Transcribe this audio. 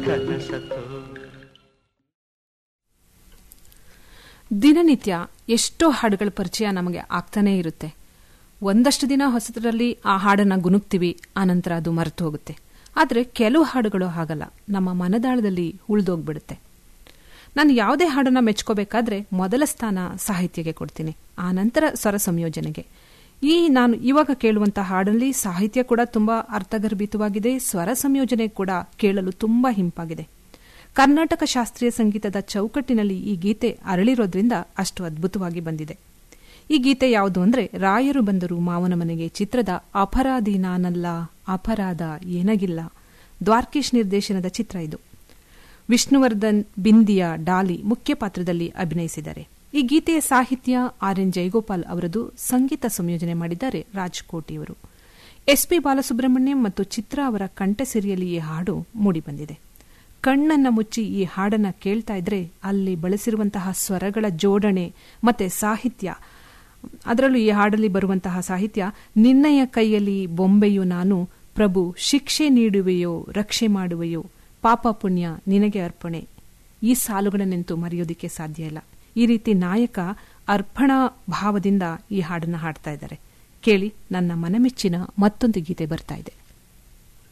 ಕನಸತೋ ದಿನನಿತ್ಯ ಎಷ್ಟೋ ಹಾಡುಗಳ ಪರಿಚಯ ನಮಗೆ ಆಗ್ತಾನೇ ಇರುತ್ತೆ ಒಂದಷ್ಟು ದಿನ ಹೊಸದರಲ್ಲಿ ಆ ಹಾಡನ್ನ ಗುನುಗ್ತೀವಿ ಆನಂತರ ಅದು ಮರೆತು ಹೋಗುತ್ತೆ ಆದರೆ ಕೆಲವು ಹಾಡುಗಳು ಹಾಗಲ್ಲ ನಮ್ಮ ಮನದಾಳದಲ್ಲಿ ಉಳಿದೋಗ್ಬಿಡುತ್ತೆ ನಾನು ಯಾವುದೇ ಹಾಡನ್ನ ಮೆಚ್ಕೋಬೇಕಾದ್ರೆ ಮೊದಲ ಸ್ಥಾನ ಸಾಹಿತ್ಯಕ್ಕೆ ಕೊಡ್ತೀನಿ ಆ ನಂತರ ಸ್ವರ ಸಂಯೋಜನೆಗೆ ಈ ನಾನು ಇವಾಗ ಕೇಳುವಂತ ಹಾಡಲ್ಲಿ ಸಾಹಿತ್ಯ ಕೂಡ ತುಂಬಾ ಅರ್ಥಗರ್ಭಿತವಾಗಿದೆ ಸ್ವರ ಸಂಯೋಜನೆ ಕೂಡ ಕೇಳಲು ತುಂಬಾ ಹಿಂಪಾಗಿದೆ ಕರ್ನಾಟಕ ಶಾಸ್ತ್ರೀಯ ಸಂಗೀತದ ಚೌಕಟ್ಟಿನಲ್ಲಿ ಈ ಗೀತೆ ಅರಳಿರೋದ್ರಿಂದ ಅಷ್ಟು ಅದ್ಭುತವಾಗಿ ಬಂದಿದೆ ಈ ಗೀತೆ ಯಾವುದು ಅಂದ್ರೆ ರಾಯರು ಬಂದರು ಮಾವನ ಮನೆಗೆ ಚಿತ್ರದ ಅಪರಾಧಿ ನಾನಲ್ಲ ಅಪರಾಧ ಏನಗಿಲ್ಲ ದ್ವಾರ್ಕೀಶ್ ನಿರ್ದೇಶನದ ಚಿತ್ರ ಇದು ವಿಷ್ಣುವರ್ಧನ್ ಬಿಂದಿಯಾ ಡಾಲಿ ಮುಖ್ಯ ಪಾತ್ರದಲ್ಲಿ ಅಭಿನಯಿಸಿದ್ದಾರೆ ಈ ಗೀತೆಯ ಸಾಹಿತ್ಯ ಆರ್ ಎನ್ ಜಯಗೋಪಾಲ್ ಅವರದು ಸಂಗೀತ ಸಂಯೋಜನೆ ಮಾಡಿದ್ದಾರೆ ರಾಜ್ ಕೋಟಿಯವರು ಎಸ್ ಪಿ ಬಾಲಸುಬ್ರಹ್ಮಣ್ಯಂ ಮತ್ತು ಚಿತ್ರ ಅವರ ಕಂಠಸಿರಿಯಲ್ಲಿ ಈ ಹಾಡು ಮೂಡಿಬಂದಿದೆ ಕಣ್ಣನ್ನ ಮುಚ್ಚಿ ಈ ಹಾಡನ್ನ ಕೇಳ್ತಾ ಇದ್ರೆ ಅಲ್ಲಿ ಬಳಸಿರುವಂತಹ ಸ್ವರಗಳ ಜೋಡಣೆ ಮತ್ತೆ ಸಾಹಿತ್ಯ ಅದರಲ್ಲೂ ಈ ಹಾಡಲ್ಲಿ ಬರುವಂತಹ ಸಾಹಿತ್ಯ ನಿನ್ನಯ ಕೈಯಲ್ಲಿ ಬೊಂಬೆಯು ನಾನು ಪ್ರಭು ಶಿಕ್ಷೆ ನೀಡುವೆಯೋ ರಕ್ಷೆ ಮಾಡುವೆಯೋ ಪಾಪ ಪುಣ್ಯ ನಿನಗೆ ಅರ್ಪಣೆ ಈ ಸಾಲುಗಳನ್ನೆಂತೂ ಮರೆಯೋದಿಕ್ಕೆ ಸಾಧ್ಯ ಇಲ್ಲ ಈ ರೀತಿ ನಾಯಕ ಅರ್ಪಣಾ ಭಾವದಿಂದ ಈ ಹಾಡನ್ನ ಹಾಡ್ತಾ ಇದ್ದಾರೆ ಕೇಳಿ ನನ್ನ ಮನಮೆಚ್ಚಿನ ಮತ್ತೊಂದು ಗೀತೆ ಬರ್ತಾ ಇದೆ